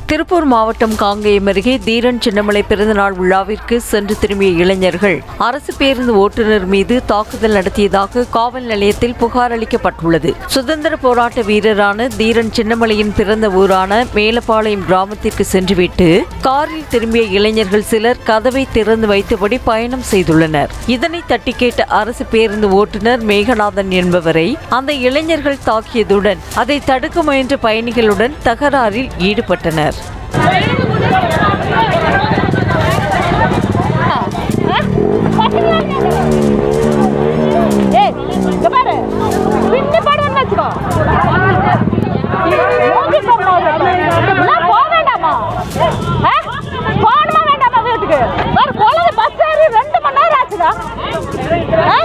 திருப்பூர் மாவட்டம் காங்கேயம் அருகே தீரன் சின்னமலை பிறந்தநாள் விழாவிற்கு சென்று திரும்பிய இளைஞர்கள் அரசு பேருந்து ஓட்டுநர் மீது தாக்குதல் நடத்தியதாக காவல் நிலையத்தில் புகார் அளிக்கப்பட்டுள்ளது சுதந்திர போராட்ட வீரரான தீரன் சின்னமலையின் பிறந்த ஊரான மேலப்பாளையம் கிராமத்திற்கு சென்றுவிட்டு காரில் திரும்பிய இளைஞர்கள் சிலர் கதவை திறந்து வைத்தபடி பயணம் செய்துள்ளனர் இதனை தட்டி கேட்ட அரசு பேருந்து ஓட்டுநர் மேகநாதன் என்பவரை அந்த இளைஞர்கள் தாக்கியதுடன் அதை தடுக்க முயன்ற பயணிகளுடன் தகராறில் ஈடுபட்டனர் ஏய் இங்க பாரு பின்னி பாடுவேன்னு வச்சுக்கோ மூஞ்சி போகணும் இதெல்லாம் போக வேண்டாமா ஆ? போகணுமா வேண்டாமா வீட்டுக்கு ஒரு குழந்தை பஸ் ஏறி ரெண்டு மணி நேரம் ஆச்சுடா ஆ?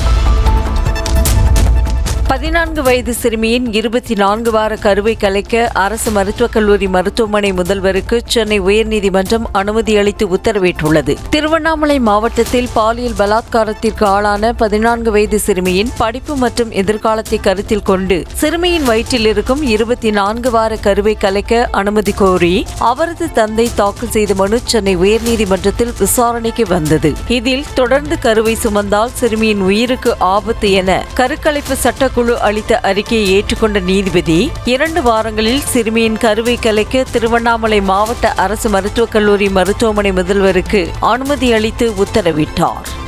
பதினான்கு வயது சிறுமியின் இருபத்தி நான்கு வார கருவை கலைக்க அரசு மருத்துவக் கல்லூரி மருத்துவமனை முதல்வருக்கு சென்னை உயர்நீதிமன்றம் அனுமதி அளித்து உத்தரவிட்டுள்ளது திருவண்ணாமலை மாவட்டத்தில் பாலியல் பலாத்காரத்திற்கு ஆளான பதினான்கு வயது சிறுமியின் படிப்பு மற்றும் எதிர்காலத்தை கருத்தில் கொண்டு சிறுமியின் வயிற்றில் இருக்கும் இருபத்தி நான்கு வார கருவை கலைக்க அனுமதி கோரி அவரது தந்தை தாக்கல் செய்த மனு சென்னை உயர்நீதிமன்றத்தில் விசாரணைக்கு வந்தது இதில் தொடர்ந்து கருவை சுமந்தால் சிறுமியின் உயிருக்கு ஆபத்து என கருக்கலைப்பு சட்டக்குழு அளித்த அறிக்கையை ஏற்றுக்கொண்ட நீதிபதி இரண்டு வாரங்களில் சிறுமியின் கருவை கலைக்க திருவண்ணாமலை மாவட்ட அரசு மருத்துவக் கல்லூரி மருத்துவமனை முதல்வருக்கு அனுமதி அளித்து உத்தரவிட்டார்